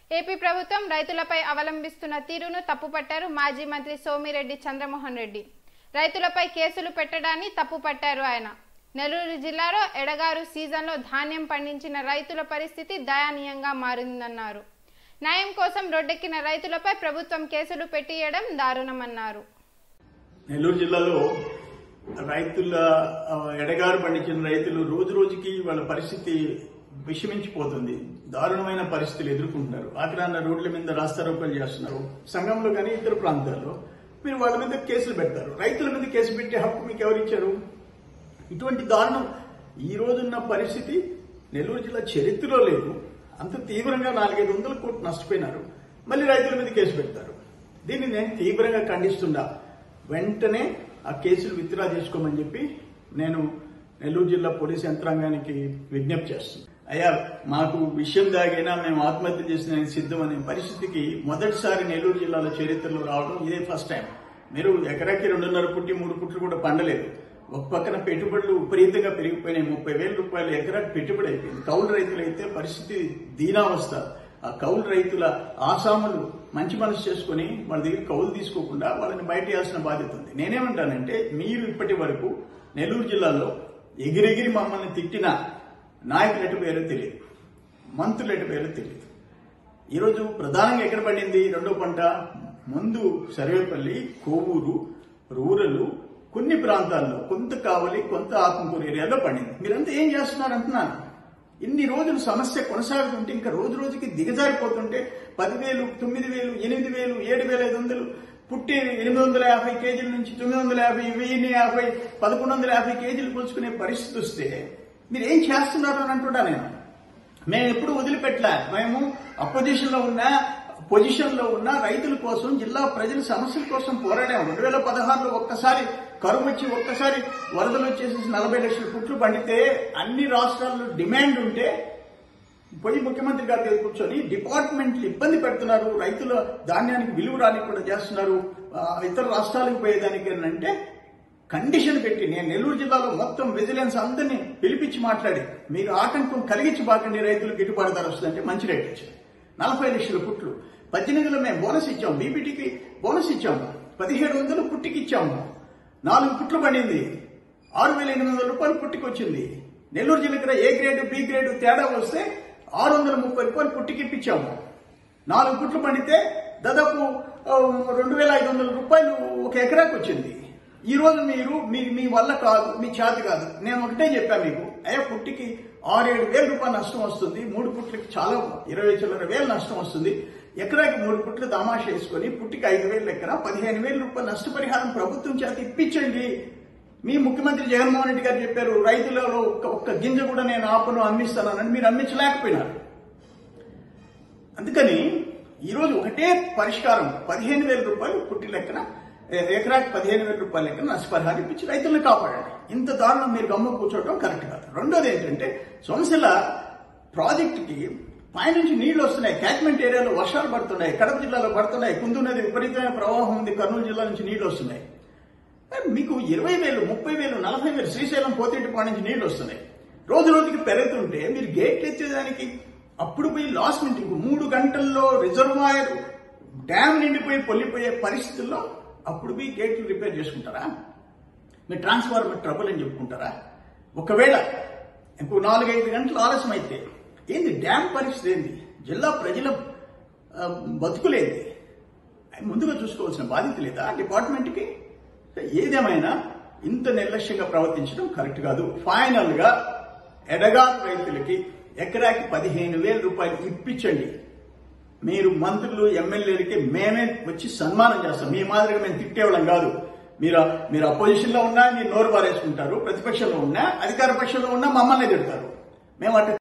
AP ప్రభుత్వం రైతులపై అవలంబిస్తున్న తీరును తప్పుపట్టారు మాజీ మంత్రి సోమిరెడ్డి చంద్రమోహన్ రెడ్డి రైతులపై కేసులు పెట్టడాన్ని తప్పుపట్టారు ఆయన నెల్లూరు జిల్లాలో ఎడగారు సీజన్లో ధాన్యం పండించిన రైతుల పరిస్థితి దయనీయంగా మారిందన్నారు న్యాయం కోసం రోడ్డెక్కిన రైతులపై ప్రభుత్వం కేసులు పెట్టియడం దారుణమన్నారు నెల్లూరు జిల్లాలో రైతుల ఆ, ఎడగారు పండించిన రైతులు రోజు రోజుకి వాళ్ళ పరిస్థితి విషమించిపోతుంది దారుణమైన పరిస్థితులు ఎదుర్కొంటున్నారు ఆఖరాన రోడ్ల మీద రాస్తారోకలు చేస్తున్నారు సంఘంలో కానీ ఇతర ప్రాంతాల్లో మీరు వాళ్ళ మీద కేసులు పెడతారు రైతుల మీద కేసు పెట్టే హక్కు మీకు ఎవరిచ్చారు ఇటువంటి దారుణం ఈ రోజున్న పరిస్థితి నెల్లూరు జిల్లా చరిత్రలో లేదు అంత తీవ్రంగా నాలుగైదు వందల కోట్లు నష్టపోయినారు మళ్ళీ రైతుల మీద కేసు పెడతారు దీన్ని నేను తీవ్రంగా ఖండిస్తున్నా వెంటనే ఆ కేసులు విత్డ్రా చేసుకోమని చెప్పి నేను నెల్లూరు జిల్లా పోలీస్ యంత్రాంగానికి విజ్ఞప్తి చేస్తున్నాను అయ్యా మాకు విషయం దాగైనా మేము ఆత్మహత్య చేసిన సిద్ధం అనే పరిస్థితికి మొదటిసారి నెల్లూరు జిల్లాలో చరిత్రలో రావడం ఇదే ఫస్ట్ టైం మీరు ఎకరాకి రెండున్నర పుట్టి మూడు పుట్లు కూడా పండలేదు ఒక పక్కన పెట్టుబడులు విపరీతంగా పెరిగిపోయినాయి ముప్పై వేల రూపాయలు ఎకరాకి పెట్టుబడి అయిపోయింది కౌలు రైతులైతే పరిస్థితి దీనావస్థ ఆ కౌలు రైతుల ఆసాములు మంచి మనసు చేసుకుని వాళ్ళ దగ్గర కౌలు తీసుకోకుండా వాళ్ళని బయట వేయాల్సిన బాధ్యత ఉంది నేనేమంటానంటే మీరు ఇప్పటి వరకు నెల్లూరు జిల్లాలో ఎగిరెగిరి మమ్మల్ని తిట్టిన నాయకులు ఎటు పేరో తెలియదు మంత్రులు ఎటు పేరో తెలియదు ఈరోజు ప్రధానంగా ఎక్కడ పండింది రెండో పంట ముందు సర్వేపల్లి కోవూరు రూరల్ కొన్ని ప్రాంతాల్లో కొంత కావలి కొంత ఆత్మకూరు ఏరియాలో పండింది మీరంతా ఏం చేస్తున్నారు అంటున్నాను ఇన్ని రోజులు సమస్య కొనసాగుతుంటే ఇంకా రోజు రోజుకి దిగజారిపోతుంటే పదివేలు తొమ్మిది వేలు ఎనిమిది వేలు ఏడు వేల ఐదు వందలు పుట్టి ఎనిమిది వందల యాభై కేజీల నుంచి తొమ్మిది వందల యాభై వెయ్యి యాభై పదకొండు వందల యాభై కేజీలు కొలుచుకునే పరిస్థితి వస్తే మీరు ఏం చేస్తున్నారు అని అంటున్నా నేను మేము ఎప్పుడు వదిలిపెట్టలే మేము అపోజిషన్ లో ఉన్నా పొజిషన్ లో ఉన్న రైతుల కోసం జిల్లా ప్రజల సమస్యల కోసం పోరాడాము రెండు వేల పదహారులో ఒక్కసారి కరువు వచ్చి ఒక్కసారి వరదలు వచ్చేసి నలభై లక్షల పుట్లు పండితే అన్ని రాష్ట్రాల్లో డిమాండ్ ఉంటే పోయి ముఖ్యమంత్రి గారి దగ్గర కూర్చొని డిపార్ట్మెంట్లు ఇబ్బంది పెడుతున్నారు రైతుల ధాన్యానికి విలువ రానికుండా చేస్తున్నారు ఆ, ఇతర రాష్ట్రాలకు పోయేదానికి అంటే కండిషన్ పెట్టి నేను నెల్లూరు జిల్లాలో మొత్తం విజిలెన్స్ అందరినీ పిలిపించి మాట్లాడి మీరు ఆటంకం కలిగించి బాకండి రైతులకు గిట్టుబాటు ధర వస్తుందంటే మంచి రేట్ ఇచ్చారు నలభై లక్షల పుట్లు పద్దెనిమిదిలో మేము బోనస్ ఇచ్చాం బీపీటీకి బోనస్ ఇచ్చాము పదిహేడు వందలు పుట్టికి ఇచ్చాము నాలుగు పుట్లు పడింది ఆరు వేల ఎనిమిది వందల రూపాయలు పుట్టికి వచ్చింది నెల్లూరు జిల్లా ఏ గ్రేడ్ బి గ్రేడ్ తేడా వస్తే ఆరు వందల ముప్పై రూపాయలు పుట్టికి ఇప్పించాము నాలుగు పుట్లు పండితే దాదాపు ఆ, రెండు వేల ఐదు వందల రూపాయలు ఒక ఎకరాకి వచ్చింది ఈ రోజు మీరు మీ మీ వల్ల కాదు మీ చేతి కాదు నేను ఒకటే చెప్పా మీకు అయ్యా పుట్టికి ఆరేడు వేల రూపాయలు నష్టం వస్తుంది మూడు పుట్లకి చాలా ఇరవై చిల్లర వేలు నష్టం వస్తుంది ఎకరాకి మూడు పుట్లు తమాష వేసుకొని పుట్టికి ఐదు వేలు లెక్కన పదిహేను వేల రూపాయలు నష్టపరిహారం ప్రభుత్వం చేత ఇప్పించండి మీ ముఖ్యమంత్రి జగన్మోహన్ రెడ్డి గారు చెప్పారు రైతులలో ఒక్క ఒక్క గింజ కూడా నేను ఆపను అమ్మిస్తానని మీరు అమ్మించలేకపోయినారు అందుకని ఈరోజు ఒకటే పరిష్కారం పదిహేను వేల రూపాయలు పుట్టి లెక్కన ఏ- ఎకరాకి పదిహేను వేల రూపాయల లెక్కన నష్టపరిహారం ఇప్పించి రైతులను కాపాడండి ఇంత దారుణం మీరు గమ్ము కూర్చోవడం కరెక్ట్ కాదు రెండోది ఏంటంటే సోమశిల ప్రాజెక్టుకి పైనుంచి నీళ్లు వస్తున్నాయి క్యాచ్మెంట్ ఏరియాలో వర్షాలు పడుతున్నాయి కడప జిల్లాలో పడుతున్నాయి కుందు నది విపరీతమైన ప్రవాహం ఉంది కర్నూలు జిల్లా నుంచి నీళ్లు వస్తున్నాయి మరి మీకు ఇరవై వేలు ముప్పై వేలు నలభై వేలు శ్రీశైలం పోతేటిపాడు నుంచి నీళ్లు వస్తున్నాయి రోజు రోజుకి పెరుగుతుంటే మీరు గేట్లు ఎత్తేదానికి అప్పుడు పోయి లాస్ట్ మినిట్ ఇంకో మూడు గంటల్లో రిజర్వాయర్ డ్యామ్ నిండిపోయి పొల్లిపోయే పరిస్థితుల్లో అప్పుడు పోయి గేట్లు రిపేర్ చేసుకుంటారా మీరు ట్రాన్స్ఫార్మర్ ట్రబుల్ అని చెప్పుకుంటారా ఒకవేళ ఇంకో నాలుగైదు గంటలు ఆలస్యం అయితే ఏంది డ్యామ్ పరిస్థితి ఏంది జిల్లా ప్రజల ఆ, బతుకులేంది అది ముందుగా చూసుకోవాల్సిన బాధ్యత లేదా డిపార్ట్మెంట్కి ఏదేమైనా ఇంత నిర్లక్ష్యంగా ప్రవర్తించడం కరెక్ట్ కాదు ఫైనల్ గా ఎడగారు రైతులకి ఎకరాకి పదిహేను వేల రూపాయలు ఇప్పించండి మీరు మంత్రులు ఎమ్మెల్యేలకి మేమే వచ్చి సన్మానం చేస్తాం మీ మాదిరిగా మేము తిట్టేవాళ్ళం కాదు మీరు మీరు అపోజిషన్ లో ఉన్నా మీరు నోరు పారేసుకుంటారు ప్రతిపక్షంలో ఉన్నా అధికార పక్షంలో ఉన్నా మమ్మల్ని తిడతారు మేము అట్లా